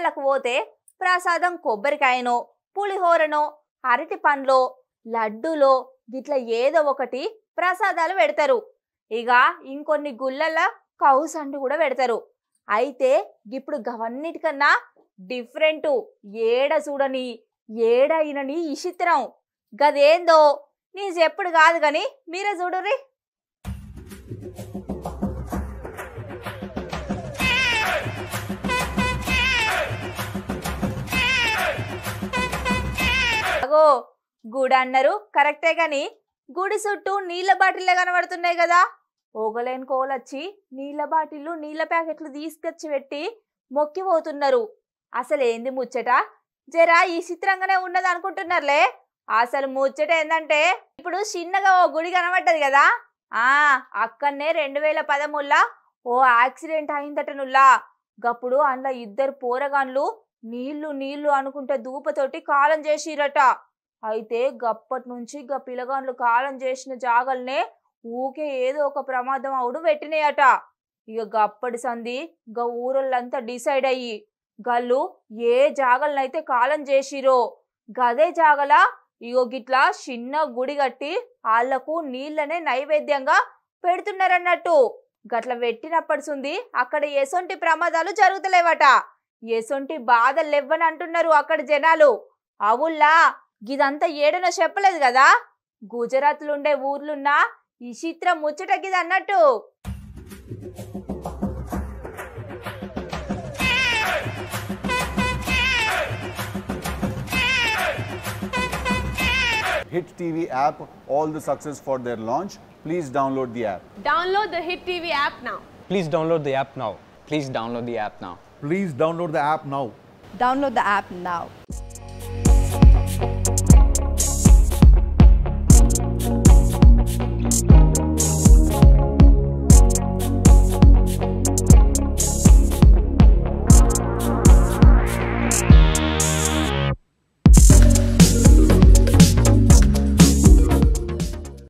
గుళ్ళకు పోతే ప్రసాదం కొబ్బరికాయనో పులిహోరనో అరటి పండ్లో లడ్డూలో గిట్ల ఏదో ఒకటి ప్రసాదాలు పెడతారు ఇక ఇంకొన్ని గుళ్ళల్లో కౌసండు కూడా పెడతారు అయితే ఇప్పుడు గవన్నిటికన్నా డిఫరెంట్ ఏడ చూడని ఏడ అయినని ఇషిత్రం గదేందో నీ చెప్పుడు కాదు గాని మీరే చూడుర్రి అగో గుడి అన్నారు కరెక్టే గాని గుడి చుట్టూ నీళ్ళ బాటిల్లే కనబడుతున్నాయి కదా ఓగలేని కోలొచ్చి నీళ్ళ బాటిల్లు నీళ్ళ ప్యాకెట్లు తీసుకొచ్చి పెట్టి మొక్కిపోతున్నారు అసలు ఏంది ముచ్చట జరా ఈ చిత్రంగానే ఉన్నది అనుకుంటున్నారులే అసలు ముచ్చట ఏందంటే ఇప్పుడు చిన్నగా ఓ గుడి కనబడ్డది కదా ఆ అక్కడనే రెండు వేల పదమూడులా ఓ యాక్సిడెంట్ అయిందటనుల్లా గప్పుడు అందులో ఇద్దరు పోరగాన్లు నీళ్లు నీళ్లు అనుకుంటే దూపతోటి కాలం చేసిరట అయితే గప్పటి నుంచి గ పిలగాన్లు కాలం చేసిన జాగల్నే ఊకే ఏదో ఒక ప్రమాదం అవుడు పెట్టినాయట ఇక గప్పటి సంధి గ ఊరోళ్ళంతా డిసైడ్ అయ్యి గళ్ళు ఏ జాగలనైతే కాలం చేసిరో గదే జాగల ఇగో గిట్లా చిన్న గుడి కట్టి వాళ్ళకు నీళ్ళనే నైవేద్యంగా పెడుతున్నారన్నట్టు గట్ల పెట్టినప్పటి సుంది అక్కడ ఎసొంటి ప్రమాదాలు జరుగుతలేవట ఎసొంటి బాధలు లేవని అంటున్నారు అక్కడ జనాలు అవుల్లా గిదంతా ఏడనో చెప్పలేదు కదా గుజరాత్లో ఉండే ఊర్లున్నా ఈ చిత్రం ముచ్చట గిది అన్నట్టు Hit TV app all the success for their launch. Please download the app. Download the Hit TV app now. Please download the app now. Please download the app now. Please download the app now. Download the app now.